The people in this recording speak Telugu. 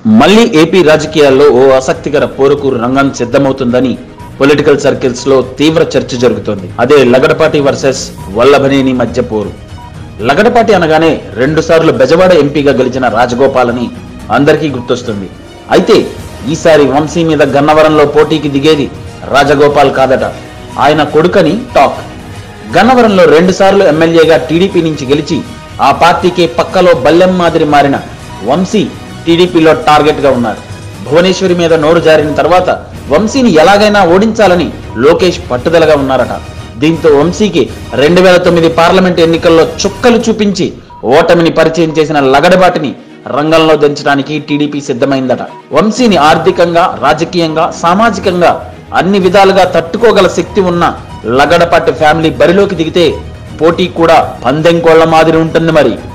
మళ్లీ ఏపీ రాజకీయాల్లో ఓ ఆసక్తికర పోరుకు రంగం సిద్ధమవుతుందని పొలిటికల్ సర్కిల్స్ లో తీవ్ర చర్చ జరుగుతోంది అదే లగడపాటి వర్సెస్ వల్లభనేని మధ్య పోరు లగడపాటి అనగానే రెండు సార్లు బెజవాడ ఎంపీగా గెలిచిన రాజగోపాల్ అని అందరికీ గుర్తొస్తుంది అయితే ఈసారి వంశీ మీద గన్నవరంలో పోటీకి దిగేది రాజగోపాల్ కాదట ఆయన కొడుకని టాక్ గన్నవరంలో రెండు సార్లు ఎమ్మెల్యేగా టీడీపీ నుంచి గెలిచి ఆ పార్టీకి పక్కలో బల్లెం మాదిరి మారిన వంశీ టీడీపీలో టార్గెట్ గా ఉన్నారు భువనేశ్వరి మీద నోరు జారిన తర్వాత వంశీని ఎలాగైనా ఓడించాలని లోకేష్ పట్టుదలగా ఉన్నారట దీంతో వంశీకి రెండు వేల తొమ్మిది పార్లమెంట్ ఎన్నికల్లో చుక్కలు చూపించి ఓటమిని పరిచయం చేసిన లగడబాటిని రంగంలో దించడానికి టీడీపీ సిద్ధమైందట వంశీని ఆర్థికంగా రాజకీయంగా సామాజికంగా అన్ని విధాలుగా తట్టుకోగల శక్తి ఉన్న లగడపాటి ఫ్యామిలీ బరిలోకి దిగితే పోటీ కూడా పందెం కోళ్ల మాదిరి ఉంటుంది మరి